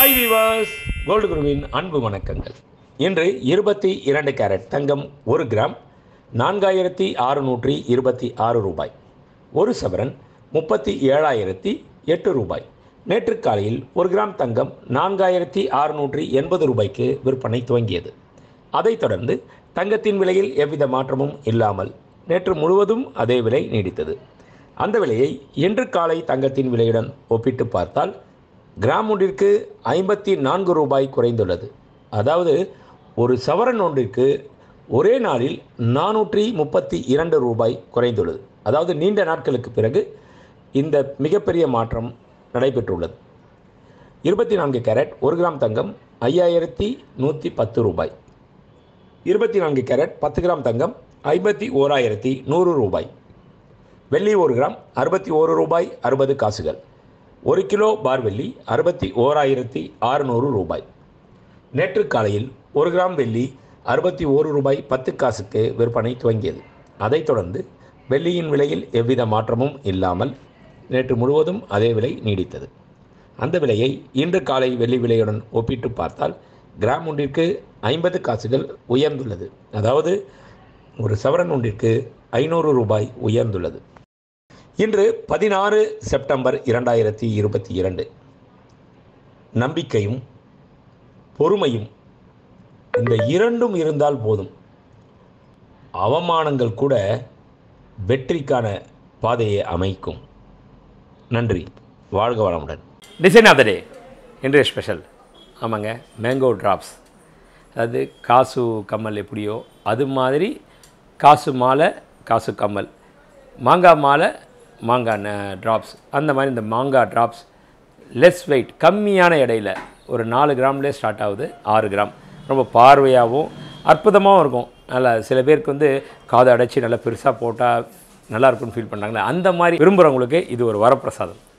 hi விவாஸ் gold குருவின் அன்பு வணக்கங்கள் இன்று இருபத்தி இரண்டு கேரட் தங்கம் ஒரு கிராம் நான்காயிரத்தி அறுநூற்றி இருபத்தி ஆறு ரூபாய் ஒரு சவரன் முப்பத்தி ஏழாயிரத்தி எட்டு ரூபாய் நேற்று காலையில் ஒரு கிராம் தங்கம் நான்காயிரத்தி அறுநூற்றி எண்பது ரூபாய்க்கு விற்பனை துவங்கியது அதைத் தொடர்ந்து தங்கத்தின் விலையில் எவ்வித மாற்றமும் இல்லாமல் நேற்று முழுவதும் அதே விலை நீடித்தது அந்த விலையை இன்று காலை தங்கத்தின் விலையுடன் ஒப்பிட்டு பார்த்தால் கிராம் ஒன்றிற்கு ஐம்பத்தி நான்கு ரூபாய் குறைந்துள்ளது அதாவது ஒரு சவரன் ஒன்றிற்கு ஒரே நாளில் நானூற்றி முப்பத்தி இரண்டு ரூபாய் குறைந்துள்ளது அதாவது நீண்ட நாட்களுக்கு பிறகு இந்த மிகப்பெரிய மாற்றம் நடைபெற்றுள்ளது இருபத்தி நான்கு கேரட் ஒரு கிராம் தங்கம் ஐயாயிரத்தி நூற்றி பத்து ரூபாய் இருபத்தி நான்கு கேரட் பத்து கிராம் தங்கம் ஐம்பத்தி ஓராயிரத்தி நூறு ரூபாய் வெள்ளி ஒரு கிராம் அறுபத்தி ஓரு ரூபாய் அறுபது காசுகள் ஒரு கிலோ பார் வெள்ளி அறுபத்தி ஓராயிரத்தி ஆறுநூறு ரூபாய் நேற்று காலையில் ஒரு கிராம் வெள்ளி அறுபத்தி ஓரு ரூபாய் பத்து காசுக்கு விற்பனை துவங்கியது அதைத் தொடர்ந்து வெள்ளியின் விலையில் எவ்வித மாற்றமும் இல்லாமல் நேற்று முழுவதும் அதே விலை நீடித்தது அந்த விலையை இன்று காலை வெள்ளி விலையுடன் ஒப்பிட்டு பார்த்தால் கிராம் ஒன்றிற்கு ஐம்பது காசுகள் உயர்ந்துள்ளது அதாவது ஒரு சவரன் ஒன்றிற்கு ஐநூறு ரூபாய் உயர்ந்துள்ளது இன்று பதினாறு செப்டம்பர் இரண்டாயிரத்தி இருபத்தி இரண்டு நம்பிக்கையும் பொறுமையும் இந்த இரண்டும் இருந்தால் போதும் அவமானங்கள் கூட வெற்றிக்கான பாதையை அமைக்கும் நன்றி வாழ்க வளமுடன் டிசைன் ஆஃப் த டே இன்றைய ஸ்பெஷல் ஆமாங்க மேங்கோ ட்ராப்ஸ் அதாவது காசு கம்மல் எப்படியோ அது மாதிரி காசு மாலை காசு கம்மல் மாங்காய் மாலை மாங்காய் ட்ராப்ஸ் அந்த மாதிரி இந்த மாங்காய் ட்ராப்ஸ் லெஸ் வெயிட் கம்மியான எடையில் ஒரு நாலு கிராம்லேயே ஸ்டார்ட் ஆகுது ஆறு கிராம் ரொம்ப பார்வையாகவும் அற்புதமாகவும் இருக்கும் நல்லா சில பேருக்கு வந்து காதை அடைச்சி நல்லா பெருசாக போட்டால் நல்லா இருக்கும்னு ஃபீல் பண்ணுறாங்களே அந்த மாதிரி விரும்புகிறவங்களுக்கு இது ஒரு வரப்பிரசாதம்